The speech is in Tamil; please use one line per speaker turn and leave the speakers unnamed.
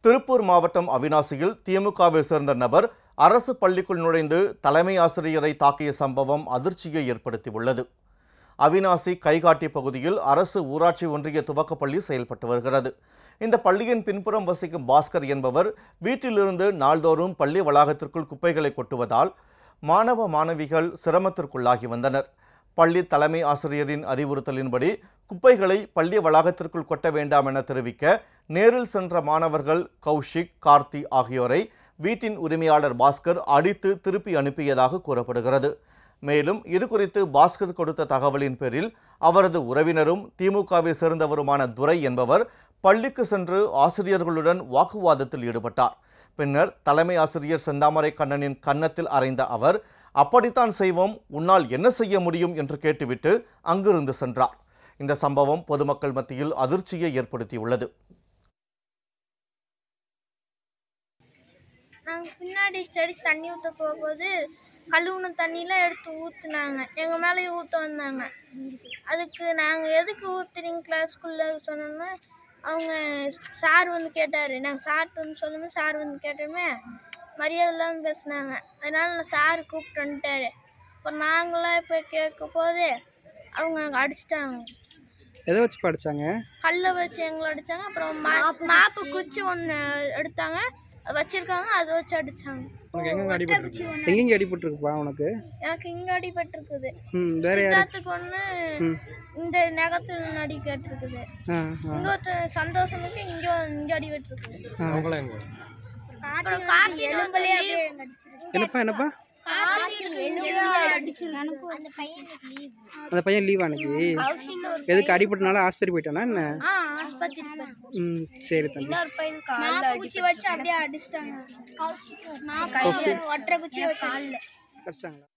திருப்பூர் மாவட்டம் அவினாசியில் திமுகவை சேர்ந்த நபர் அரசு பள்ளிக்குள் நுழைந்து தலைமை ஆசிரியரை தாக்கிய சம்பவம் அதிர்ச்சியை ஏற்படுத்தியுள்ளது அவினாசி கைகாட்டி பகுதியில் அரசு ஊராட்சி ஒன்றிய துவக்கப்பள்ளி செயல்பட்டு வருகிறது இந்த பள்ளியின் பின்புறம் வசிக்கும் பாஸ்கர் என்பவர் வீட்டிலிருந்து நாள்தோறும் பள்ளி வளாகத்திற்குள் குப்பைகளை கொட்டுவதால் மாணவ மாணவிகள் சிரமத்திற்குள்ளாகி வந்தனர் பள்ளி தலைமை ஆசிரியரின் அறிவுறுத்தலின்படி குப்பைகளை பள்ளி வளாகத்திற்குள் கொட்ட வேண்டாம் என தெரிவிக்க நேரில் சென்ற மாணவர்கள் கௌஷிக் கார்த்தி ஆகியோரை வீட்டின் உரிமையாளர் பாஸ்கர் அடித்து திருப்பி அனுப்பியதாக கூறப்படுகிறது மேலும் இது குறித்து பாஸ்கர் கொடுத்த தகவலின் பேரில் அவரது உறவினரும் திமுகவை சேர்ந்தவருமான துரை என்பவர் பள்ளிக்கு சென்று ஆசிரியர்களுடன் வாக்குவாதத்தில் ஈடுபட்டார் பின்னர் தலைமை ஆசிரியர் செந்தாமரை கண்ணனின் கன்னத்தில் அறைந்த அவர் அப்படித்தான் செய்வோம் உன்னால் என்ன செய்ய முடியும் என்று கேட்டுவிட்டு அங்கிருந்து சென்றார் இந்த சம்பவம் பொதுமக்கள் மத்தியில் அதிர்ச்சியை ஏற்படுத்தியுள்ளது
நாங்கள் பின்னாடி செடி தண்ணி ஊற்ற போகும்போது கழுவுன தண்ணியெலாம் எடுத்து ஊற்றுனாங்க எங்கள் மேலே ஊற்ற வந்தாங்க அதுக்கு நாங்கள் எதுக்கு ஊற்றுறீங்க கிளாஸ்க்குள்ளே சொன்னோன்னா அவங்க சார் வந்து கேட்டார் நாங்கள் சார்ட்டு வந்து சொன்னோமே சார் வந்து கேட்டோமே மரியாதை இல்லாமல் பேசுனாங்க அதனால் நான் சார் கூப்பிட்டு வந்துட்டாரு இப்போ நாங்களாம் போய் கேட்க போது அவங்க அங்கே அடிச்சிட்டாங்க
எதை வச்சு படிச்சாங்க
கல்லை வச்சு எங்களை அடித்தாங்க அப்புறம் மா- மாப்பு குச்சி ஒன்று எடுத்தாங்க அது வச்சிருக்காங்க அதை வச்சு அடித்தாங்க
உனக்கு எங்கெங்க அடிபட்டுருக்கு எங்கெங்க அடிபட்டுருக்குப்பா உனக்கு
எனக்கு இங்கே அடிபட்டிருக்குது
ம் வேற யாரு
சித்தார்த்துக்கு ஒன்று
ம்
இந்த நகத்தில் நடி கேட்டிருக்குது
ஆ ஆ
இங்கே ஒருத்தர் சந்தோஷமுக்கு இங்கே இங்கே அடிபட்டிருக்குது
ஆ.
அப்புறம் கார்த்தி எலும்புலேயே
என்னப்பா என்னப்பா
அடிச்சிருக்கு
அந்த பையன் லீவ் அன்னைக்கு எதுக்கு அடிபட்டனால ஆஸ்பத்திரி போயிட்டானா என்ன
ஆ ஆஸ்பத்திரி போய்.
ம் சரி தம்பி
மாப்பு குச்சி வச்சு அப்படியே அடிச்சிட்டாங்க மாப்பு ஒற்றை குச்சி வச்சு
படிச்சாங்களா